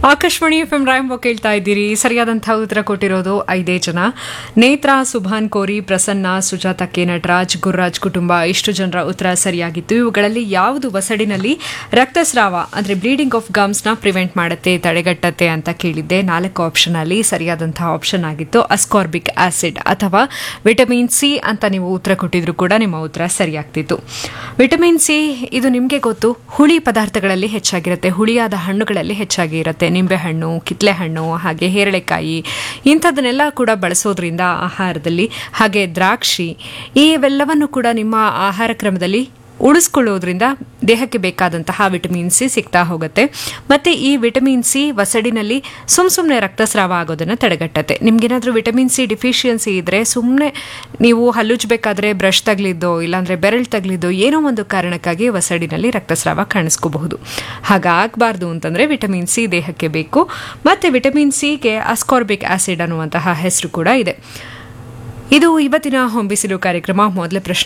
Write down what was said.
Akashvani F M ರಾಯಂಬ ಕೇಳ್ತಾ ಇದ್ದೀರಿ ಸರಿಯಾದಂತಹ ಉತ್ತರ ಕೊಟ್ಟಿರೋದು ಐದೇ ಜನ ನೇತ್ರ ಸುಭಾನ್ ಕೋರಿ ಪ್ರಸನ್ನ ಸುಜಾತ ಕೆ ನಟರಾಜ್ ಗುರುರಾಜ್ ಕುಟುಂಬ ಇಷ್ಟು ಜನರ ಉತ್ತರ ಸರಿಯಾಗಿತ್ತು ಇವುಗಳಲ್ಲಿ ಯಾವುದು ವಸಡಿನಲ್ಲಿ ರಕ್ತಸ್ರಾವ ಅಂದ್ರೆ ಬ್ಲೀಡಿಂಗ್ ಆಫ್ ಗಮ್ಸ್ ನ ಪ್ರಿವೆಂಟ್ ಮಾಡುತ್ತೆ ತಡೆಗಟ್ಟತ್ತೆ ಅಂತ ಕೇಳಿದ್ದೆ ನಾಲ್ಕು ಆಪ್ಷನ್ ಅಲ್ಲಿ ಸರಿಯಾದಂತಹ ಆಪ್ಷನ್ ಆಗಿತ್ತು ಅಸ್ಕಾರ್ಬಿಕ್ ಆಸಿಡ್ ಅಥವಾ ವಿಟಮಿನ್ ಸಿ ಅಂತ ನೀವು ಉತ್ತರ ಕೊಟ್ಟಿದ್ರು ಕೂಡ ನಿಮ್ಮ ಉತ್ತರ ಸರಿಯಾಗ್ತಿತ್ತು ವಿಟಮಿನ್ ಸಿ ಇದು ನಿಮಗೆ ಗೊತ್ತು ಹುಳಿ ಪದಾರ್ಥಗಳಲ್ಲಿ ಹೆಚ್ಚಾಗಿರುತ್ತೆ ಹುಳಿಯಾದ ಹಣ್ಣುಗಳಲ್ಲಿ ಹೆಚ್ಚಾಗಿ ಇರುತ್ತೆ ನಿಂಬೆಹಣ್ಣು ಕಿತ್ಲೆಹಣ್ಣು ಹಾಗೆ ಹೇರಳೆಕಾಯಿ ಇಂಥದನ್ನೆಲ್ಲ ಕೂಡ ಬಳಸೋದ್ರಿಂದ ಆಹಾರದಲ್ಲಿ ಹಾಗೆ ದ್ರಾಕ್ಷಿ ಇವೆಲ್ಲವನ್ನು ಕೂಡ ನಿಮ್ಮ ಆಹಾರ ಕ್ರಮದಲ್ಲಿ ಉಳಿಸ್ಕೊಳ್ಳೋದ್ರಿಂದ ದೇಹಕ್ಕೆ ಬೇಕಾದಂತಹ ವಿಟಮಿನ್ ಸಿ ಸಿಗ್ತಾ ಹೋಗುತ್ತೆ ಮತ್ತೆ ಈ ವಿಟಮಿನ್ ಸಿ ವಸಡಿನಲ್ಲಿ ಸುಮ್ ಸುಮ್ಮನೆ ರಕ್ತಸ್ರಾವ ಆಗೋದನ್ನು ತಡೆಗಟ್ಟತ್ತೆ ನಿಮ್ಗೇನಾದ್ರೂ ವಿಟಮಿನ್ ಸಿ ಡಿಫಿಷಿಯನ್ಸಿ ಇದ್ರೆ ಸುಮ್ಮನೆ ನೀವು ಹಲ್ಲುಜ್ಬೇಕಾದ್ರೆ ಬ್ರಷ್ ತಗಲಿದ್ದೋ ಇಲ್ಲಾಂದ್ರೆ ಬೆರಳು ತಗಲಿದ್ದೋ ಏನೋ ಒಂದು ಕಾರಣಕ್ಕಾಗಿ ವಸಡಿನಲ್ಲಿ ರಕ್ತಸ್ರಾವ ಕಾಣಿಸ್ಕೋಬಹುದು ಹಾಗಾಗಬಾರ್ದು ಅಂತಂದ್ರೆ ವಿಟಮಿನ್ ಸಿ ದೇಹಕ್ಕೆ ಬೇಕು ಮತ್ತೆ ವಿಟಮಿನ್ ಸಿಗೆ ಅಸ್ಕಾರ್ಬಿಕ್ ಆಸಿಡ್ ಅನ್ನುವಂತಹ ಹೆಸರು ಕೂಡ ಇದೆ ಇದು ಇವತ್ತಿನ ಹೊಂಬಿಸಿಲು ಕಾರ್ಯಕ್ರಮ ಮೊದಲ ಪ್ರಶ್ನೆ